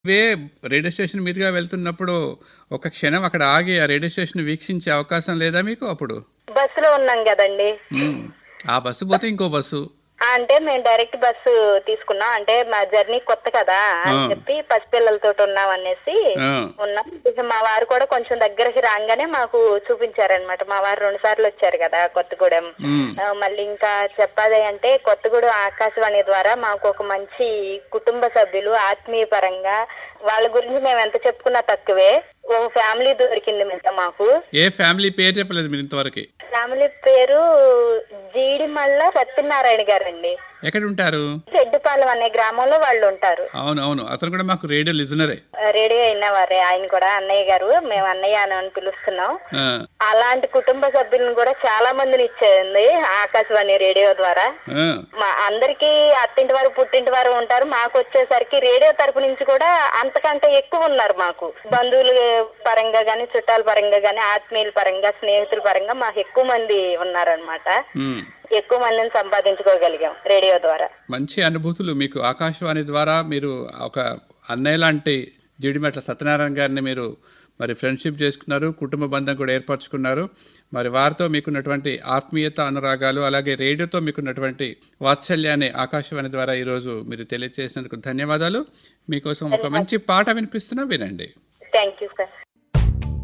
ఇవే radio station మీదుగా వెళ్తున్నప్పుడు ఒక క్షణం అక్కడ ఆగి ఆ రేడియో స్టేషన్ వీక్షించే అవకాశం లేదా మీకు అప్పుడు బస్సులో ఉన్నాం కదండి మ్మ్. ఆ బస్సు పోతే ఇంకో బస్సు ఆ, అంటే మేము డైరెక్ట్ బస్సు తీసుకున్నాం అంటే మా జర్నీ కొత్త కదా అని ఆ. చెప్పి పసిపిల్లలతో ఉన్నాం అనేసి ఆ, ఉన్నాం ఇక మా వారు కూడా కొంచెం దగ్గరికి రాగానే మాకు చూపించారనమాట మా వారు రెండు సార్లు వచ్చారు కదా కొత్తగూడెం మ్మ్. ఆ, మళ్ళీ ఇంకా చెప్పాలి అంటే కొత్తగూడెం ఆకాశవాణి ద్వారా మాకు ఒక మంచి కుటుంబ సభ్యులు ఆత్మీయ పరంగా వాళ్ళ గురించి మేము ఎంత చెప్పుకున్నా తక్కువే ఓ ఫ్యామిలీ దొరికింది మిగతా మాకు ఏ ఫ్యామిలీ పేరు చెప్పలేదు మీరు ఇంతవరకు ఫ్యామిలీ పేరు జీడిమల్ల సత్యనారాయణ గారండి ఎక్కడ ఉంటారు రెడ్డిపాలెం అనే గ్రామంలో వాళ్ళు ఉంటారు అవును అవును అతను కూడా మాకు రేడియో లిజనరే రేడియో అయినవారే ఆయన కూడా అన్నయ్య గారు మేము అన్నయ్య అని అని పిలుస్తున్నాం ఆ, అలాంటి కుటుంబ సభ్యులను కూడా చాలా మందిని ఇచ్చేది ఆకాశవాణి రేడియో ద్వారా ఆ, మా అందరికి అత్తింటి వారు పుట్టింటి వారు ఉంటారు మాకు వచ్చేసరికి రేడియో తరపు నుంచి కూడా అంతకంటే ఎక్కువ ఉన్నారు మాకు బంధువులు పరంగా గాని చుట్టాల పరంగా గాని ఆత్మీయుల పరంగా స్నేహితుల పరంగా మాకు ఎక్కువ మంది ఉన్నారనమాట మ్మ్. ఎక్కువ మందిని సంపాదించుకోగలిగాం రేడియో ద్వారా మంచి అనుభూతులు మీకు ఆకాశవాణి ద్వారా మీరు ఒక అన్నయ్య లాంటి జీడిమెట్ల సత్యనారాయణ గారిని మీరు మరి ఫ్రెండ్షిప్ చేసుకున్నారు కుటుంబ బంధం కూడా ఏర్పరచుకున్నారు మరి వారితో మీకున్నటువంటి ఆత్మీయత అనురాగాలు అలాగే రేడియోతో మీకున్నటువంటి వాత్సల్యాన్ని ఆకాశవాణి ద్వారా ఈరోజు మీరు తెలియజేసినందుకు ధన్యవాదాలు మీకోసం ఒక మంచి పాట వినిపిస్తున్నా వినండి థ్యాంక్ యూ సార్